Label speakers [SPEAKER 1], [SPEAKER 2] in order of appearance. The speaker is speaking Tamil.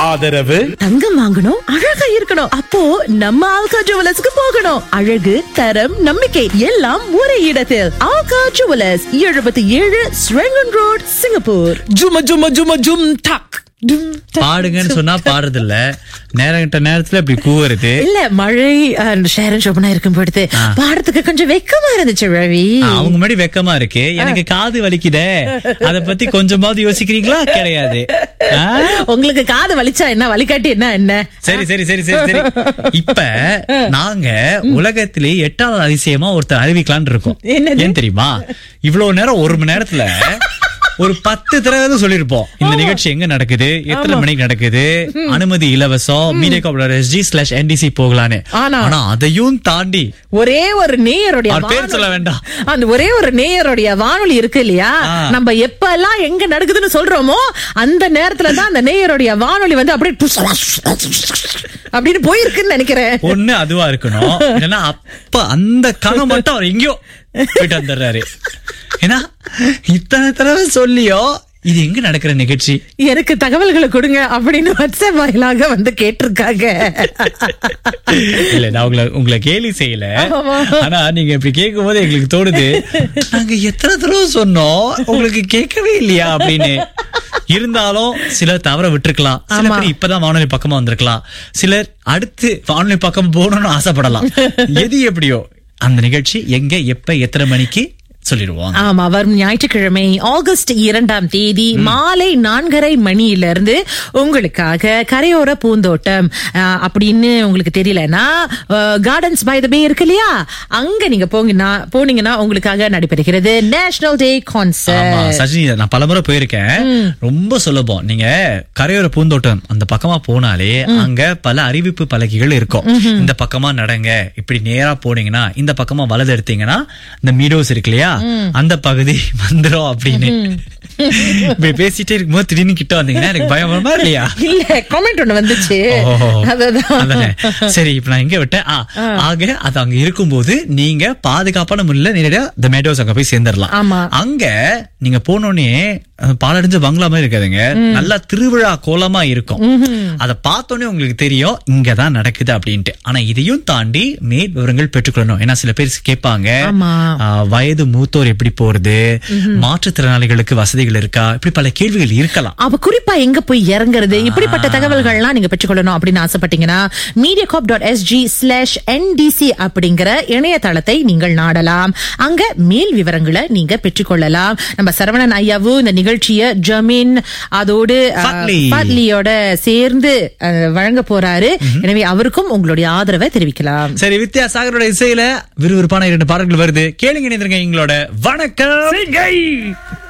[SPEAKER 1] ஆதரவு
[SPEAKER 2] தங்கம் வாங்கணும் அழகா இருக்கணும் அப்போ நம்ம ஆல்கா ஜுவலர்ஸ்க்கு போகணும் அழகு தரம் நம்பிக்கை எல்லாம் ஒரே இடத்தில் ஆல்கா ஜுவலர்ஸ் எழுபத்தி ஏழு ஸ்ரெங்கன் ரோட் சிங்கப்பூர்
[SPEAKER 1] ஜும ஜும ஜும ஜும் டக் டும், டக்.
[SPEAKER 3] பாடுங்கன்னு சொன்னா பாடுறது இல்ல நேரங்கிட்ட நேரத்துல இப்படி கூவுறது
[SPEAKER 2] இல்ல மழை அஹ், ஷேரன் சோபனா இருக்கும் பொழுது பாடத்துக்கு கொஞ்சம் வெக்கமா இருந்துச்சு ரவி
[SPEAKER 3] ஆ, அவங்க முன்னாடி வெக்கமா இருக்கு எனக்கு காது வலிக்குதே அத பத்தி கொஞ்சமாவது யோசிக்கிறீங்களா கிடையாது ஆ?
[SPEAKER 2] உங்களுக்கு காது வலிச்சா என்ன வலிக்காட்டி என்ன என்ன
[SPEAKER 3] சரி சரி சரி சரி சரி இப்ப நாங்க உலகத்திலே எட்டாவது அதிசயமா ஒருத்தர் அறிவிக்கலாம்னு இருக்கோம்
[SPEAKER 2] என்னது?
[SPEAKER 3] ஏன் தெரியுமா இவ்வளவு நேரம் ஒரு மணி நேரத்துல ஒரு பத்து தடவை சொல்லிருப்போம் இந்த நிகழ்ச்சி எங்க நடக்குது எத்தனை மணிக்கு நடக்குது அனுமதி இலவசம் மீடியா காப்லர் எஸ்ஜி ஸ்லாஷ் என்டிசி போகலான்னு
[SPEAKER 2] ஆனா-
[SPEAKER 3] ஆனா அதையும் தாண்டி
[SPEAKER 2] ஒரே ஒரு நேயருடைய
[SPEAKER 3] அவர் பேர்
[SPEAKER 2] வானொலி-
[SPEAKER 3] சொல்ல வேண்டாம்.
[SPEAKER 2] அந்த ஒரே ஒரு நேயருடைய வானொலி இருக்கு இல்லையா
[SPEAKER 3] ஆ.
[SPEAKER 2] நம்ம எப்ப எல்லாம் எங்க நடக்குதுன்னு சொல்றோமோ அந்த நேரத்துல தான் அந்த நேயருடைய வானொலி வந்து அப்படியே புஸ் அப்படின்னு போயிருக்குன்னு நினைக்கிறேன்
[SPEAKER 3] ஒண்ணு அதுவா இருக்கணும் ஏன்னா அப்ப அந்த கணம் மட்டும் அவர் எங்கேயோ போயிட்டு வந்துடுறாரு ஏன்னா இத்தனை தடவை சொல்லியோ இது எங்க நடக்கிற நிகழ்ச்சி
[SPEAKER 2] எனக்கு தகவல்களை கொடுங்க அப்படின்னு வாட்ஸ்அப் வாயிலாக வந்து கேட்டிருக்காங்க
[SPEAKER 3] இல்ல நான் உங்களை உங்களை கேலி செய்யல ஆனா நீங்க இப்படி கேட்கும் போது எங்களுக்கு தோணுது நாங்க எத்தனை தடவை சொன்னோம் உங்களுக்கு கேட்கவே இல்லையா அப்படின்னு இருந்தாலும் சிலர் தவற விட்டுருக்கலாம் சில
[SPEAKER 2] ஆமா.
[SPEAKER 3] பேர் இப்பதான் வானொலி பக்கமா வந்திருக்கலாம் சிலர் அடுத்து வானொலி பக்கம் போகணும்னு ஆசைப்படலாம் எது எப்படியோ அந்த நிகழ்ச்சி எங்க எப்ப எத்தனை மணிக்கு சொல்லிடுவோம்
[SPEAKER 2] ஆமா வரும் ஞாயிற்றுக்கிழமை ஆகஸ்ட் இரண்டாம் தேதி மாலை நான்கரை மணியிலிருந்து உங்களுக்காக கரையோர பூந்தோட்டம் ஆஹ், அப்படின்னு உங்களுக்கு தெரியலன்னா கார்டன்ஸ் பை த பே இருக்கு இல்லையா அங்க நீங்க போங்கன்னா போனீங்கன்னா உங்களுக்காக நடைபெறுகிறது நேஷனல் டே
[SPEAKER 3] ஆமா
[SPEAKER 2] கான்சர்ட்
[SPEAKER 3] சஜினி நான் பலமுறை போயிருக்கேன் ரொம்ப சுலபம் நீங்க கரையோர பூந்தோட்டம் அந்த பக்கமா போனாலே அங்க பல அறிவிப்பு பலகைகள் இருக்கும் இந்த பக்கமா நடங்க இப்படி நேரா போனீங்கன்னா இந்த பக்கமா வலது எடுத்தீங்கன்னா இந்த மீடோஸ் இருக்கு இல்லையா அந்த பகுதி வந்துரும் அப்படின்னு இப்படி பேசிட்டே இருக்கும்போது திடீர்னு கிட்ட வந்தீங்கன்னா எனக்கு பயமா இல்லையா
[SPEAKER 2] இல்ல கமெண்ட் ஒண்ணு வந்துச்சு
[SPEAKER 3] ஓஹோ.
[SPEAKER 2] அதுதான்
[SPEAKER 3] அதானே. சரி இப்ப நான் எங்க விட்டேன் ஆ, ஆக அது அங்க இருக்கும்போது நீங்க பாதுகாப்பான முறையில நேரடியா த மேடோஸ் அங்க போய் சேர்ந்துடலாம்
[SPEAKER 2] ஆமா.
[SPEAKER 3] அங்க நீங்க போனோடனே அஹ், பாலடைஞ்ச பங்களா மாதிரி இருக்காதுங்க நல்லா திருவிழா கோலமா இருக்கும் அத பார்த்தோன்னே உங்களுக்கு தெரியும் இங்கதான் நடக்குது அப்படின்ட்டு ஆனா இதையும் தாண்டி மேல் விவரங்கள் பெற்றுக்கொள்ளணும் ஏன்னா சில பேர் கேட்பாங்க
[SPEAKER 2] ஆமா.
[SPEAKER 3] ஆஹ், வயது மூத்தோர் எப்படி போறது மாற்றுத்திறனாளிகளுக்கு வசதிகள் இருக்கா இப்படி பல கேள்விகள் இருக்கலாம்
[SPEAKER 2] அவ குறிப்பா எங்க போய் இறங்குறது இப்படிப்பட்ட தகவல்கள்லாம் நீங்க பெற்றுக்கொள்ளணும் அப்படின்னு ஆசைப்பட்டீங்கன்னா media corp dot SG slash NDC அப்படிங்கிற இணையதளத்தை நீங்கள் நாடலாம் அங்க மேல் விவரங்களை நீங்க பெற்றுக்கொள்ளலாம் நம்ம சரவணன் ஐயாவும் இந்த நிகழ்ச்சிய ஜமீன் அதோடு அஹ்,
[SPEAKER 3] ஃபட்லி.
[SPEAKER 2] ஃபட்லியோட சேர்ந்து அஹ், வழங்க போறாரு எனவே அவருக்கும் உங்களுடைய ஆதரவை தெரிவிக்கலாம்
[SPEAKER 3] சரி வித்யாசாகரோட இசையில விறுவிறுப்பான இரண்டு பாடல்கள் வருது கேளுங்க இணைந்திருங்க எங்களோட வணக்கம்